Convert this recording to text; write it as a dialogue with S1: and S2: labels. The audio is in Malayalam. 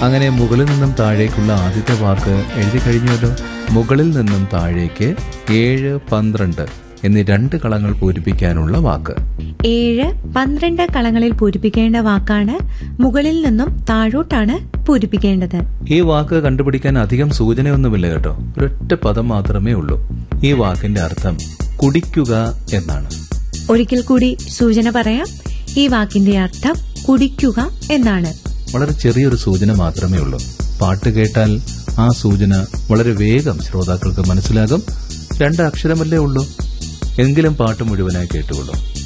S1: അങ്ങനെ മുകളിൽ നിന്നും താഴേക്കുള്ള ആദ്യത്തെ വാക്ക് എഴുതി കഴിഞ്ഞല്ലോ മുകളിൽ നിന്നും താഴേക്ക് ഏഴ് പന്ത്രണ്ട് എന്നീ രണ്ട് കളങ്ങൾ പൂരിപ്പിക്കാനുള്ള വാക്ക്
S2: ഏഴ് പന്ത്രണ്ട് കളങ്ങളിൽ പൂരിപ്പിക്കേണ്ട വാക്കാണ് മുകളിൽ നിന്നും താഴോട്ടാണ് പൂരിപ്പിക്കേണ്ടത്
S1: ഈ വാക്ക് കണ്ടുപിടിക്കാൻ അധികം സൂചനയൊന്നുമില്ല കേട്ടോ ഒരൊറ്റ പദം മാത്രമേ ഉള്ളൂ ഈ വാക്കിന്റെ അർത്ഥം കുടിക്കുക എന്നാണ്
S2: ഒരിക്കൽ കൂടി സൂചന പറയാം ഈ വാക്കിന്റെ അർത്ഥം കുടിക്കുക എന്നാണ്
S1: വളരെ ചെറിയൊരു സൂചന മാത്രമേ ഉള്ളൂ പാട്ട് കേട്ടാൽ ആ സൂചന വളരെ വേഗം ശ്രോതാക്കൾക്ക് മനസ്സിലാകും രണ്ട് അക്ഷരമല്ലേ ഉള്ളൂ എങ്കിലും പാട്ട് മുഴുവനായി കേട്ടുകൊള്ളൂ